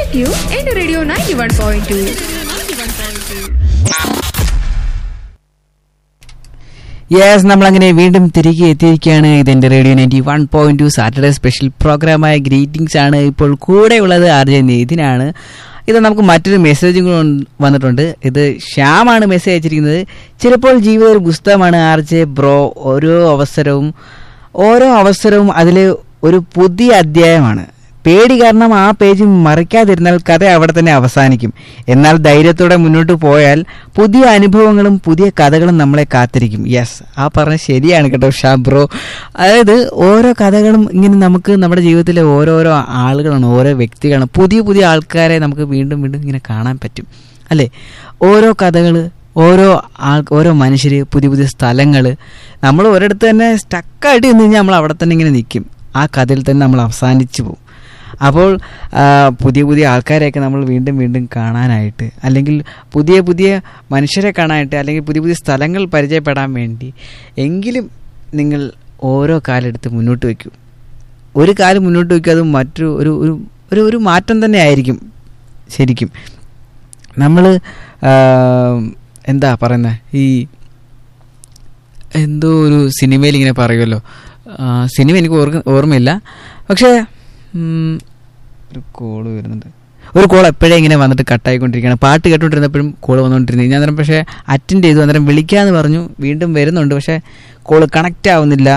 statue എന്റെ radio ninety one point two yes നമ്മൾ അങ്ങനെ വീണ്ടും തിരികെ എത്തിയിരിക്കുകയാണ് ഇതെന്റെ radio ninety one point two Saturday special പ്രോഗ്രാമായ ഗ്രീറ്റിംഗ്സ് ആണ് ഇപ്പോൾ കൂടെ ഉള്ളത് ആർ ജെ നിതിനാണ് ഇത് നമുക്ക് മറ്റൊരു മെസ്സേജും കൂടെ ഉണ്ട്- വന്നിട്ടുണ്ട് ഇത് ശ്യാമാണ് മെസ്സേജ് അയച്ചിരിക്കുന്നത് ചിലപ്പോൾ ജീവിതം ഒരു പുസ്തകമാണ് ആർ ജെ ബ്രോ ഓരോ അവസരവും ഓരോ അവസരവും അതിൽ ഒരു പുതിയ അധ്യായമാണ് പേടി കാരണം ആ പേജ് മറിക്കാതിരുന്നാൽ കഥ അവിടെ തന്നെ അവസാനിക്കും എന്നാൽ ധൈര്യത്തോടെ മുന്നോട്ട് പോയാൽ പുതിയ അനുഭവങ്ങളും പുതിയ കഥകളും നമ്മളെ കാത്തിരിക്കും യെസ് ആ പറഞ്ഞ ശരിയാണ് കേട്ടോ ഷാ ബ്രോ അതായത് ഓരോ കഥകളും ഇങ്ങനെ നമുക്ക് നമ്മുടെ ജീവിതത്തിലെ ഓരോരോ ആളുകളാണ് ഓരോ വ്യക്തികളാണ് പുതിയ പുതിയ ആൾക്കാരെ നമുക്ക് വീണ്ടും വീണ്ടും ഇങ്ങനെ കാണാൻ പറ്റും അല്ലേ ഓരോ കഥകൾ ഓരോ ആൾ ഓരോ മനുഷ്യർ പുതിയ പുതിയ സ്ഥലങ്ങൾ നമ്മൾ ഒരിടത്ത് തന്നെ സ്റ്റക്കായിട്ട് നിന്ന് കഴിഞ്ഞാൽ നമ്മൾ അവിടെ തന്നെ ഇങ്ങനെ നിൽക്കും ആ കഥയിൽ തന്നെ നമ്മൾ അവസാനിച്ചു പോകും അപ്പോൾ ആ, പുതിയ പുതിയ ആൾക്കാരെയൊക്കെ നമ്മൾ വീണ്ടും വീണ്ടും കാണാനായിട്ട് അല്ലെങ്കിൽ പുതിയ പുതിയ മനുഷ്യരെ കാണാനായിട്ട് അല്ലെങ്കിൽ പുതിയ പുതിയ സ്ഥലങ്ങൾ പരിചയപ്പെടാൻ വേണ്ടി എങ്കിലും നിങ്ങൾ ഓരോ കാലെടുത്ത് മുന്നോട്ട് വയ്ക്കൂ ഒരു കാലം മുന്നോട്ട് വയ്ക്കുക അത് മറ്റൊരു ഒരു ഒരു ഒരു ഒരു മാറ്റം തന്നെ ആയിരിക്കും ശരിക്കും നമ്മൾ എന്താ പറയുന്നത് ഈ എന്തോ ഒരു സിനിമയിൽ ഇങ്ങനെ പറയുമല്ലോ ആ, സിനിമ എനിക്ക് ഓർക്ക ഓർമ്മയില്ല പക്ഷേ ഉം, ഒരു കോള് വരുന്നുണ്ട് ഒരു കോൾ എപ്പോഴേ ഇങ്ങനെ വന്നിട്ട് കട്ടായിക്കൊണ്ടിരിക്കുകയാണ് പാട്ട് കേട്ടോണ്ടിരുന്നപ്പോഴും കോൾ വന്നുകൊണ്ടിരുന്നു ഞാൻ അന്നേരം പക്ഷേ അറ്റൻഡ് ചെയ്തു അന്നേരം വിളിക്കാമെന്ന് പറഞ്ഞു വീണ്ടും വരുന്നുണ്ട് പക്ഷേ കോള് കണക്റ്റ് ആവുന്നില്ല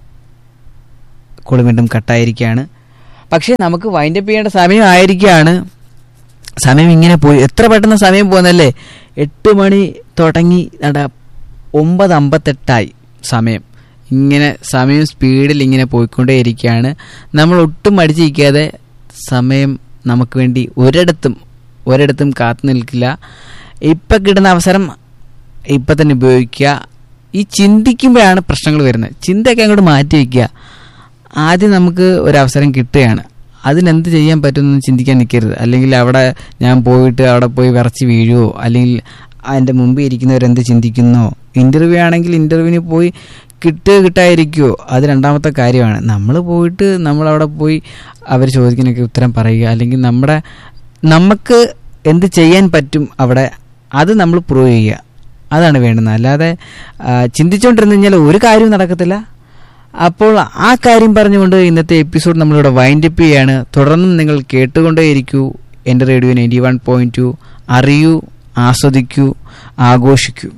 കോള് വീണ്ടും കട്ടായിരിക്കുകയാണ് പക്ഷേ നമുക്ക് വൈൻഡപ്പ് ചെയ്യേണ്ട സമയം ആയിരിക്കുകയാണ് സമയം ഇങ്ങനെ പോയി എത്ര പെട്ടെന്ന് സമയം പോകുന്നല്ലേ എട്ട് മണി തുടങ്ങി നട ഒമ്പത് അമ്പത്തെട്ടായി സമയം ഇങ്ങനെ സമയം സ്പീഡിൽ ഇങ്ങനെ പോയിക്കൊണ്ടേയിരിക്കുകയാണ് നമ്മൾ ഒട്ടും മടിച്ചിരിക്കാതെ സമയം നമുക്ക് വേണ്ടി ഒരിടത്തും ഒരിടത്തും കാത്തു നിൽക്കില്ല ഇപ്പം കിട്ടുന്ന അവസരം ഇപ്പം തന്നെ ഉപയോഗിക്കുക ഈ ചിന്തിക്കുമ്പോഴാണ് പ്രശ്നങ്ങൾ വരുന്നത് ചിന്തയൊക്കെ അങ്ങോട്ട് മാറ്റി വയ്ക്കുക ആദ്യം നമുക്ക് ഒരവസരം കിട്ടുകയാണ് അതിനെന്ത് ചെയ്യാൻ പറ്റുമെന്ന് ചിന്തിക്കാൻ നിൽക്കരുത് അല്ലെങ്കിൽ അവിടെ ഞാൻ പോയിട്ട് അവിടെ പോയി വിറച്ച് വീഴുവോ അല്ലെങ്കിൽ അതിൻ്റെ മുമ്പ് ഇരിക്കുന്നവരെന്ത് ചിന്തിക്കുന്നോ ഇൻ്റർവ്യൂ ആണെങ്കിൽ ഇൻ്റർവ്യൂവിന് പോയി കിട്ടുക കിട്ടാതിരിക്കുമോ അത് രണ്ടാമത്തെ കാര്യമാണ് നമ്മൾ പോയിട്ട് നമ്മളവിടെ പോയി അവർ ചോദിക്കുന്നൊക്കെ ഉത്തരം പറയുക അല്ലെങ്കിൽ നമ്മുടെ നമുക്ക് എന്ത് ചെയ്യാൻ പറ്റും അവിടെ അത് നമ്മൾ പ്രൂവ് ചെയ്യുക അതാണ് വേണ്ടുന്നത് അല്ലാതെ ആ, ചിന്തിച്ചുകൊണ്ടിരുന്ന് കഴിഞ്ഞാൽ ഒരു കാര്യവും നടക്കത്തില്ല അപ്പോൾ ആ കാര്യം പറഞ്ഞുകൊണ്ട് ഇന്നത്തെ എപ്പിസോഡ് നമ്മളിവിടെ വൈൻഡപ്പ് ചെയ്യാണ് തുടർന്നും നിങ്ങൾ കേട്ടുകൊണ്ടേയിരിക്കൂ എൻ്റെ radio ninety one point two അറിയൂ ആസ്വദിക്കൂ ആഘോഷിക്കൂ